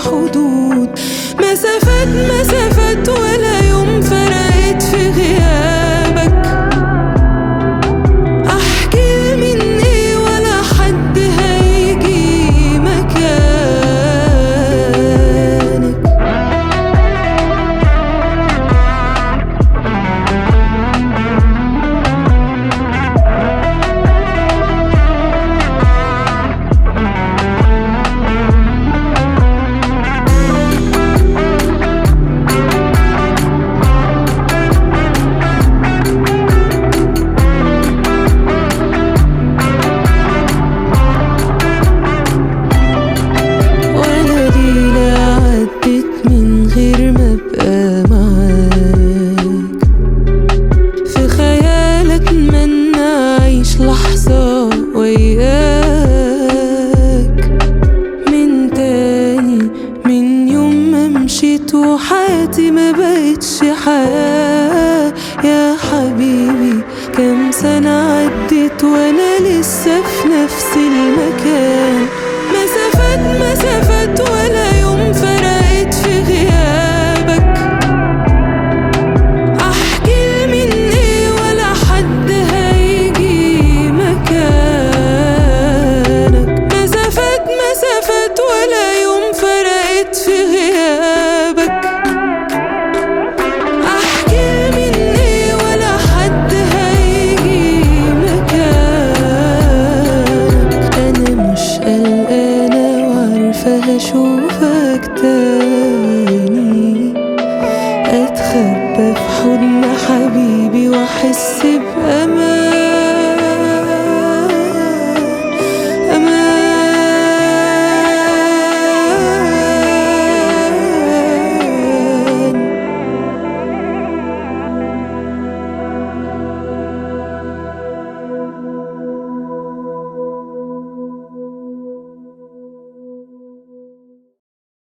حدود مسافات مسافات ولا يوم فرقت في غيابك احكي من ايه ولا حد هيجي مكانك ولا ليلة عدت من غير ما ابقى معاك في خيال اتمنى اعيش لحظة وياك من تاني من يوم ما مشيت وحياتي ما بقتش حياة يا حبيبي كام سنة عدت وانا لسه في نفس المكان مسافات مسافات ولا يوم فرقت في غيابك احكي من ايه ولا حد هيجي مكانك مسافات مسافات ولا يوم فرقت في غيابك احكي من ايه ولا حد هيجي مكانك انا مش قلقانه وعارفه هشوفك تاني اتخبى في حضن حبيبي واحس بامان